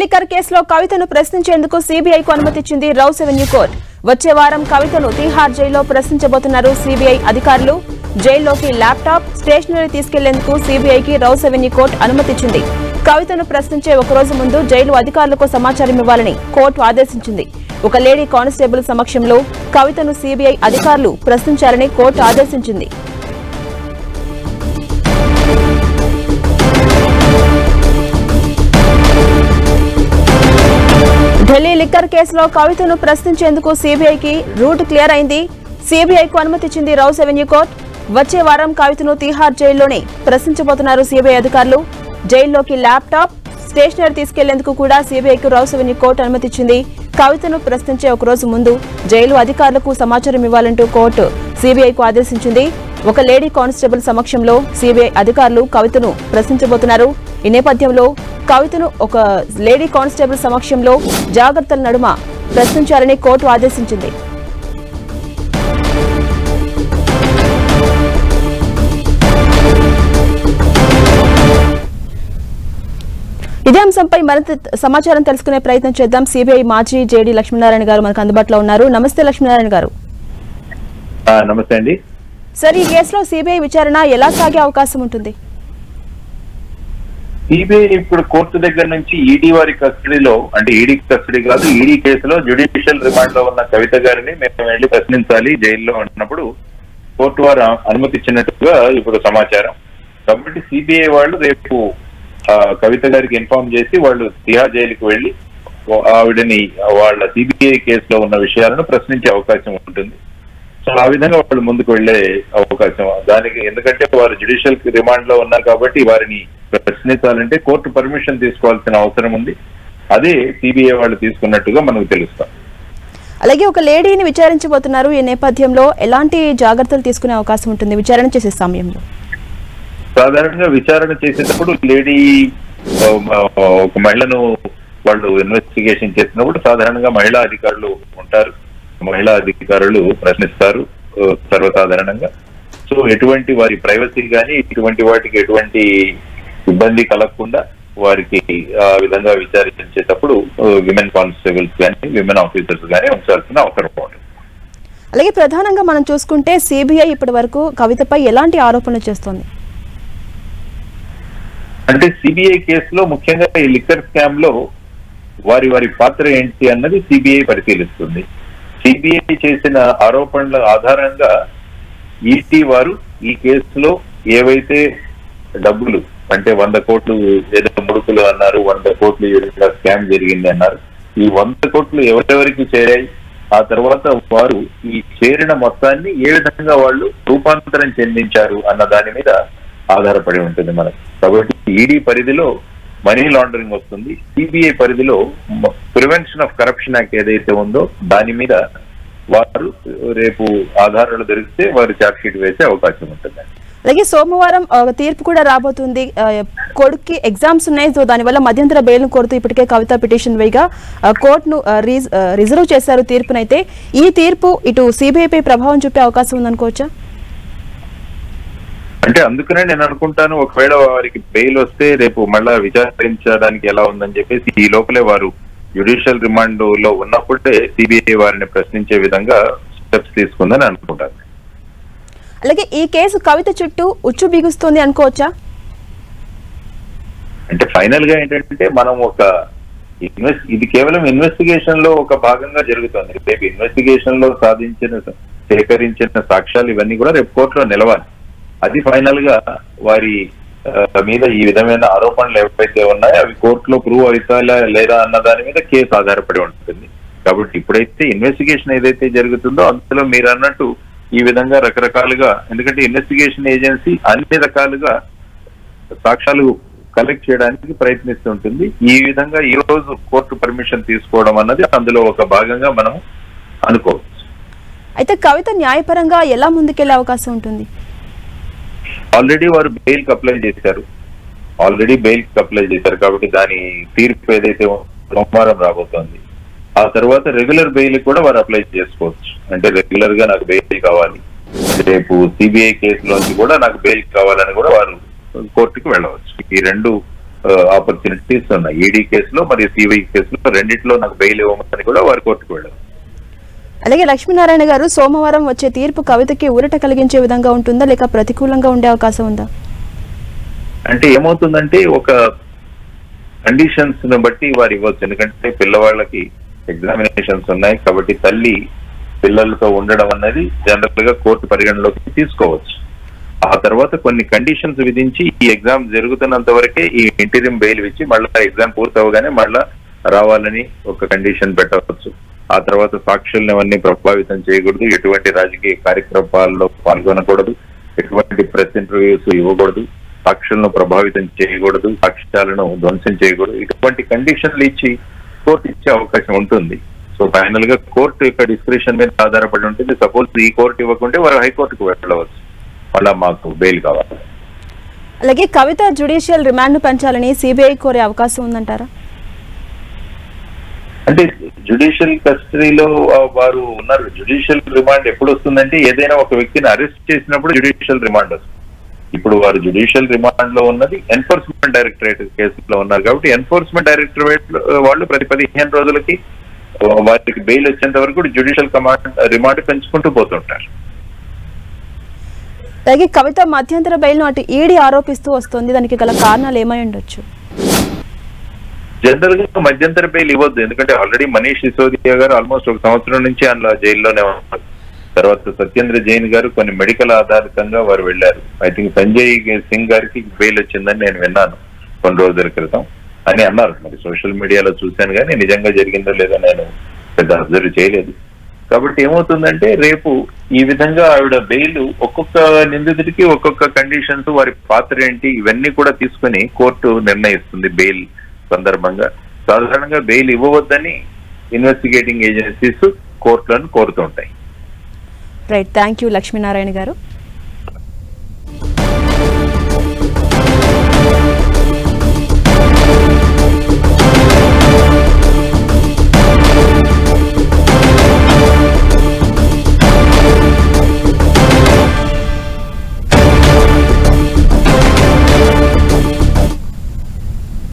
liquor కేసులో కవితను ప్రశ్నించేందుకు సీబీఐకు అనుమతిచ్చింది రౌస్ ఎవెన్యూ కోర్టు వచ్చే వారం కవితను తిహార్ జైల్లో ప్రశ్నించబోతున్నారు సీబీఐ అధికారులు జైల్లోకి ల్యాప్టాప్ స్టేషనరీ తీసుకెళ్లేందుకు సీబీఐకి రౌస్ ఎవెన్యూ కోర్టు అనుమతిచ్చింది కవితను ప్రశ్నించే ఒక రోజు ముందు జైలు అధికారులకు సమాచారం ఇవ్వాలని కోర్టు ఆదేశించింది ఒక లేడీ కానిస్టేబుల్ సమక్షంలో కవితను సీబీఐ అధికారులు ప్రశ్నించాలని కోర్టు ఆదేశించింది ఢిల్లీ లిక్కర్ కేసులో కవితను ప్రశ్నించేందుకు సీబీఐకి రూట్ క్లియర్ అయింది సీబీఐకు అనుమతిచ్చింది రౌస్ ఎవెన్యూ కోర్టు వచ్చే వారం కవితను తిహార్ జైల్లోనే ప్రశ్నించబోతున్నారు సీబీఐ అధికారులు జైల్లోకి ల్యాప్టాప్ స్టేషనరీ తీసుకెళ్లేందుకు కూడా సీబీఐకు రౌస్ ఎవెన్యూ కోర్టు అనుమతిచ్చింది కవితను ప్రశ్నించే ఒక రోజు ముందు జైలు అధికారులకు సమాచారం ఇవ్వాలంటూ కోర్టు సీబీఐకు ఆదేశించింది ఒక లేడీ కానిస్టేబుల్ సమక్షంలో సీబీఐ అధికారులు కవితను ప్రశ్నించబోతున్నారు ఈ నేపథ్యంలో కవితను ఒక లేడీ కానిస్టేబుల్ సమక్షంలో జాగ్రత్తల నడుమ ప్రశ్నించాలని కోర్టు ఆదేశించింది ఇదే అంశంపై మరింత సమాచారం తెలుసుకునే ప్రయత్నం చేద్దాం సిబిఐ మాజీ జేడీ లక్ష్మీనారాయణ గారు మనకు అందుబాటులో ఉన్నారు నమస్తే లక్ష్మీనారాయణ గారు ఆ, నమస్తే అండి సార్ ఈ కేసులో సిబిఐ విచారణ ఎలా సాగే అవకాశం ఉంటుంది సిబిఐ ఇప్పుడు కోర్టు దగ్గర నుంచి ఈడీ వారి కస్టడీలో అంటే ఈడీ కస్టడీ కాదు ఈడీ కేసులో జ్యుడిషియల్ రిమాండ్ లో ఉన్న కవిత గారిని మేము వెళ్ళి ప్రశ్నించాలి జైల్లో ఉన్నప్పుడు కోర్టు వారు అనుమతి ఇచ్చినట్టుగా ఇప్పుడు సమాచారం కాబట్టి సిబిఐ వాళ్ళు రేపు ఆ, కవిత గారికి ఇన్ఫార్మ్ చేసి వాళ్ళు తిహార్ జైలుకి వెళ్ళి ఆవిడని వాళ్ళ సిబిఐ కేసులో ఉన్న విషయాలను ప్రశ్నించే అవకాశం ఉంటుంది సో ఆ విధంగా వాళ్ళు ముందుకు వెళ్లే అవకాశం దానికి ఎందుకంటే వారు జ్యుడిషియల్ రిమాండ్ లో ఉన్నారు కాబట్టి వారిని ప్రశ్నించాలంటే కోర్టు పర్మిషన్ తీసుకోవాల్సిన అవసరం ఉంది అదే సిబిఐ వాళ్ళు తీసుకున్నట్టుగా మనకు తెలుస్తాం అలాగే ఒక లేడీని విచారించబోతున్నారు ఈ నేపథ్యంలో ఎలాంటి జాగ్రత్తలు తీసుకునే అవకాశం ఉంటుంది విచారణ చేసే సమయంలో సాధారణంగా విచారణ చేసేటప్పుడు లేడీ ఆ, ఒక మహిళను వాళ్ళు ఇన్వెస్టిగేషన్ చేసినప్పుడు సాధారణంగా మహిళా అధికారులు ఉంటారు మహిళా అధికారులు ప్రశ్నిస్తారు ఆ, సర్వసాధారణంగా సో ఎటువంటి వారి ప్రైవసీ కానీ ఇటువంటి వాటికి ఎటువంటి ఇబ్బంది కలగకుండా వారికి ఆ విధంగా విచారించేటప్పుడు విమెన్ కానిస్టేబుల్స్ కానీ విమెన్ ఆఫీసర్స్ కానీ ఉంచాల్సిన అవసరం ఉంటుంది అలాగే ప్రధానంగా మనం చూసుకుంటే సిబిఐ ఇప్పటి వరకు కవితపై ఎలాంటి ఆరోపణలు చేస్తోంది అంటే సిబిఐ కేసులో ముఖ్యంగా ఈ లిక్కర్ స్కామ్ లో వారి వారి పాత్ర ఏంటి అన్నది సిబిఐ పరిశీలిస్తుంది సిబిఐ చేసిన ఆరోపణల ఆధారంగా ఈటీ వారు ఈ కేసులో ఏవైతే డబ్బులు అంటే వంద కోట్లు ఏదో ముడుకులు అన్నారు వంద కోట్లు ఇలా స్కామ్ జరిగింది అన్నారు ఈ వంద కోట్లు ఎవరెవరికి చేరాయి ఆ తర్వాత వారు ఈ చేరిన మొత్తాన్ని ఏ విధంగా వాళ్ళు రూపాంతరం చెందించారు అన్న దాని మీద ఆధారపడి ఉంటుంది మనకు కాబట్టి ఈడీ పరిధిలో మనీ లాండరింగ్ వస్తుంది సిబిఐ పరిధిలో ప్రివెన్షన్ ఆఫ్ కరప్షన్ యాక్ట్ ఏదైతే ఉందో దాని మీద వారు రేపు ఆధారాలు దొరికితే వారు ఛార్జ్ షీట్ వేసే అవకాశం ఉంటుంది అలాగే సోమవారం ఆ, తీర్పు కూడా రాబోతుంది ఆ, కొడుక్కి ఎగ్జామ్స్ ఉన్నాయి సో దానివల్ల మధ్యంతర బెయిల్ కోరుతూ ఇప్పటికే కవిత పిటిషన్ వేయగా ఆ, కోర్టును ఆ, రీజ్- ఆ, రిజర్వ్ చేశారు తీర్పునైతే ఈ తీర్పు ఇటు సిబిఐపై ప్రభావం చూపే అవకాశం ఉందనుకోవచ్చా అంటే అందుకనే నేను అనుకుంటాను ఒకవేళ వారికి బెయిల్ వస్తే రేపు మళ్ళా విచారించడానికి ఎలా ఉందని చెప్పేసి ఈ లోపలే వారు జ్యుడిషియల్ రిమాండ్ లో ఉన్నప్పుడే సిబిఐ వారిని ప్రశ్నించే విధంగా స్టెప్స్ తీసుకుందని అనుకుంటాను అలాగే ఈ కేసు కవిత చుట్టూ ఉచ్చు బిగుస్తుంది అనుకోవచ్చా అంటే ఫైనల్ గా ఏంటంటే మనం ఒక ఇన్వెస్ట్ ఇది కేవలం ఇన్వెస్టిగేషన్ లో ఒక భాగంగా జరుగుతుంది రేపు ఇన్వెస్టిగేషన్ లో సాధించిన సేకరించిన సాక్ష్యాలు ఇవన్నీ కూడా రేపు కోర్టులో నిలవాలి అది ఫైనల్ గా వారి ఆ, మీద ఈ విధమైన ఆరోపణలు ఏవైతే ఉన్నాయో అవి కోర్టులో ప్రూవ్ అవుతాయా లేదా అన్న దాని మీద కేసు ఆధారపడి ఉంటుంది కాబట్టి ఇప్పుడైతే ఇన్వెస్టిగేషన్ ఏదైతే జరుగుతుందో అందులో మీరు అన్నట్టు ఈ విధంగా రకరకాలుగా ఎందుకంటే ఇన్వెస్టిగేషన్ ఏజెన్సీ అన్ని రకాలుగా సాక్ష్యాలు కలెక్ట్ చేయడానికి ప్రయత్నిస్తుంటుంది ఈ విధంగా ఈ రోజు కోర్టు పర్మిషన్ తీసుకోవడం అన్నది అందులో ఒక భాగంగా మనం అనుకోవచ్చు అయితే కవిత న్యాయపరంగా ఎలా ముందుకెళ్లే అవకాశం ఉంటుంది ఆల్రెడీ వారు బెయిల్ కి అప్లై చేశారు ఆల్రెడీ బెయిల్ కి అప్లై చేశారు కాబట్టి దాని తీర్పు ఏదైతే సోమవారం రాబోతోంది ఆ తర్వాత రెగ్యులర్ బెయిల్ కూడా వారు అప్లై చేసుకోవచ్చు అంటే రెగ్యులర్ గా నాకు బెయిల్ కావాలి రేపు సిబిఐ కేసులోంచి కూడా నాకు బెయిల్ కావాలని కూడా వారు కోర్టుకు వెళ్ళవచ్చు ఈ రెండు ఆపర్చునిటీస్ ఉన్నాయి ఈడీ కేసులో మరియు సిబిఐ కేసులో రెండిట్లో నాకు బెయిల్ ఇవ్వమని కూడా వారి కోర్టుకు వెళ్ళారు అలాగే లక్ష్మీనారాయణ గారు సోమవారం వచ్చే తీర్పు కవితకి ఊరట కలిగించే విధంగా ఉంటుందా లేక ప్రతికూలంగా ఉండే అవకాశం ఉందా అంటే ఏమవుతుందంటే ఒక కండిషన్స్ ని బట్టి వారు ఇవ్వచ్చు ఎందుకంటే పిల్లవాళ్ళకి ఎగ్జామినేషన్స్ ఉన్నాయి కాబట్టి తల్లి పిల్లలతో ఉండడం అన్నది జనరల్ గా కోర్టు పరిగణలోకి తీసుకోవచ్చు ఆ తర్వాత కొన్ని కండిషన్స్ విధించి ఈ ఎగ్జామ్ జరుగుతున్నంత వరకే ఈ ఇంటీరియం బెయిల్ ఇచ్చి మళ్ళీ ఎగ్జామ్ పూర్తి అవగానే మళ్ళా రావాలని ఒక కండిషన్ పెట్టవచ్చు ఆ తర్వాత సాక్షుల్ని అవన్నీ ప్రభావితం చేయకూడదు ఎటువంటి రాజకీయ కార్యక్రమాల్లో పాల్గొనకూడదు ఎటువంటి ప్రెస్ ఇంటర్వ్యూస్ ఇవ్వకూడదు సాక్షులను ప్రభావితం చేయకూడదు సాక్ష్యాలను ధ్వంసం చేయకూడదు ఇటువంటి కండిషన్లు ఇచ్చి కోర్టు ఇచ్చే అవకాశం ఉంటుంది సో ఫైనల్ గా కోర్టు యొక్క డిస్క్రిప్షన్ మీద ఆధారపడి ఉంటుంది సపోజ్ ఈ కోర్టు ఇవ్వకుంటే వారు హైకోర్టుకు వెళ్ళవచ్చు మళ్ళా మాకు బెయిల్ కావాలి అలాగే కవిత జ్యుడిషియల్ రిమాండ్ పెంచాలని సిబిఐ కోరే అవకాశం ఉందంటారా అంటే జుడిషియల్ కస్టడీలో ఆ, వారు ఉన్నారు జుడిషియల్ రిమాండ్ ఎప్పుడు వస్తుందంటే ఏదైనా ఒక వ్యక్తిని అరెస్ట్ చేసినప్పుడు జుడిషియల్ రిమాండ్ వస్తుంది ఇప్పుడు వారు జుడిషియల్ రిమాండ్ లో ఉన్నది ఎన్ఫోర్స్మెంట్ డైరెక్టరేట్ కేసులో ఉన్నారు కాబట్టి ఎన్ఫోర్స్మెంట్ డైరెక్టరేట్ వాళ్ళు ప్రతి పదిహేను రోజులకి ఆ, వారికి బెయిల్ వచ్చేంత వరకు జుడిషియల్ కమాండ్ రిమాండ్ పెంచుకుంటూ పోతుంటారు అలాగే కవిత మధ్యంతర బెయిల్ను అటు ఈడీ ఆరోపిస్తూ వస్తుంది దానికి గల కారణాలు ఏమై ఉండొచ్చు జనరల్ గా మధ్యంతర బెయిల్ ఇవ్వద్దు ఎందుకంటే ఆల్రెడీ మనీష్ సిసోదియా గారు ఆల్మోస్ట్ ఒక సంవత్సరం నుంచి అందులో జైల్లోనే ఉన్నారు తర్వాత సత్యేంద్ర జైన్ గారు కొన్ని మెడికల్ ఆధారితంగా వారు వెళ్ళారు ఐ థింక్ సంజయ్ సింగ్ గారికి బెయిల్ వచ్చిందని నేను విన్నాను కొన్ని రోజుల క్రితం అని అన్నారు మరి సోషల్ మీడియాలో చూశాను కానీ నిజంగా జరిగిందో లేదో నేను పెద్ద అబ్జర్వ్ చేయలేదు కాబట్టి ఏమవుతుందంటే రేపు ఈ విధంగా ఆవిడ బెయిల్ ఒక్కొక్క నిందితుడికి ఒక్కొక్క కండిషన్స్ వారి పాత్ర ఏంటి ఇవన్నీ కూడా తీసుకొని కోర్టు నిర్ణయిస్తుంది బెయిల్ సందర్భంగా సాధారణంగా బెయిల్ ఇవ్వవద్దని ఇన్వెస్టిగేటింగ్ ఏజెన్సీస్ కోర్టులను కోరుతుంటాయి రైట్ థ్యాంక్ యూ లక్ష్మీనారాయణ గారు